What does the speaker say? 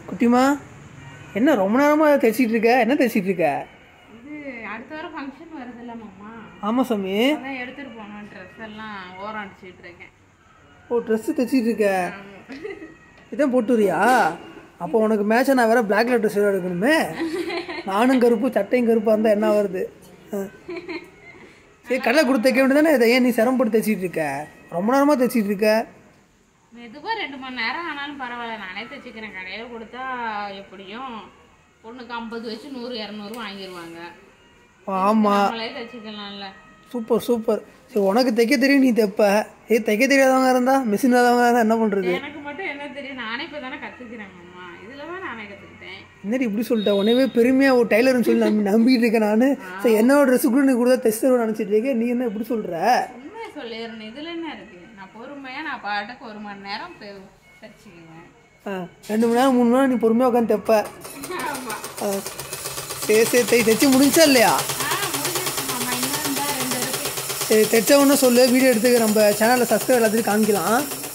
குட்டிமா என்ன ரொம்ப நேரமாக தைச்சிட்டு இருக்க என்ன தைச்சிட்டு இருக்க இது அடுத்த வாரம் ஃபங்க்ஷன் வருதுல்ல மாமா ஆமாம் சாமி அதான் எடுத்துட்டு போகணும் ட்ரெஸ் எல்லாம் ஓரம் அடிச்சிட்டு இருக்கேன் ஓ ட்ரெஸ்ஸு தைச்சிட்டு இருக்க இதான் போட்டுறியா அப்போ உனக்கு மேட்சை நான் வேற பிளாக் கலர் ட்ரெஸ் எடுக்கணுமே நானும் கருப்பு சட்டையும் கருப்பாக இருந்தால் என்ன வருது ஆ. சரி கடலை கொடுத்து தைக்க வேண்டியதானே இதை ஏன் நீ சிரமப்பட்டு தைச்சிட்டு இருக்க ரொம்ப நேரமாக தைச்சிட்டு இருக்க மெதுவாக ரெண்டு மணி நேரம் ஆனாலும் பரவாயில்ல நானே தைச்சிக்கிறேன் கடையில் கொடுத்தா எப்படியும் பொண்ணுக்கு ஐம்பது வச்சு நூறு இரநூறு வாங்கிடுவாங்க ஆமாம் நம்மளே தைச்சிக்கலாம்ல சூப்பர் சூப்பர் சரி உனக்கு தைக்க தெரியும் நீ தைப்ப ஏ தைக்க தெரியாதவங்க இருந்தா மிஷின் இல்லாதவங்க இருந்தா என்ன பண்ணுறது எனக்கு மட்டும் என்ன தெரியும் நானே இப்போ தானே கற்றுக்கிறேன் மாமா இதில் தான் நானே கற்றுக்கிட்டேன் என்னடி இப்படி சொல்லிட்டேன் உடனே பெருமையாக ஒரு டைலர்னு சொல்லி நம்பி நம்பிட்டு இருக்கேன் நான் சரி என்னோட ட்ரெஸ் கூட நீ கூட தைச்சு தருவேன் நினச்சிட்டு இருக்கேன் நீ என்ன இப்படி சொல்கிற உண்மையை சொல்லிடுறேன் இதில் என்ன இருக்குது நான் பொறுமையாக நான் பாட்டுக்கு ஒரு மணி நேரம் பெ- தைச்சிக்குவேன் ஆ ரெண்டு மணி நேரம் மூணு மணி நேரம் நீ பொறுமையாக உட்காந்து தைப்ப ஆமாம் ஆ. சரி சரி தை தைச்சு முடிஞ்சா இல்லையா ஆ முடிஞ்சிருச்சு மாமா இன்னும் இருந்தால் ரெண்டு இருக்குது சரி தைச்ச ஒன்று சொல்லு வீடியோ எடுத்துக்க நம்ம சேனலில் சப்ஸ்கிரைப் எல்லாத்தையும் காமிக்கலாம்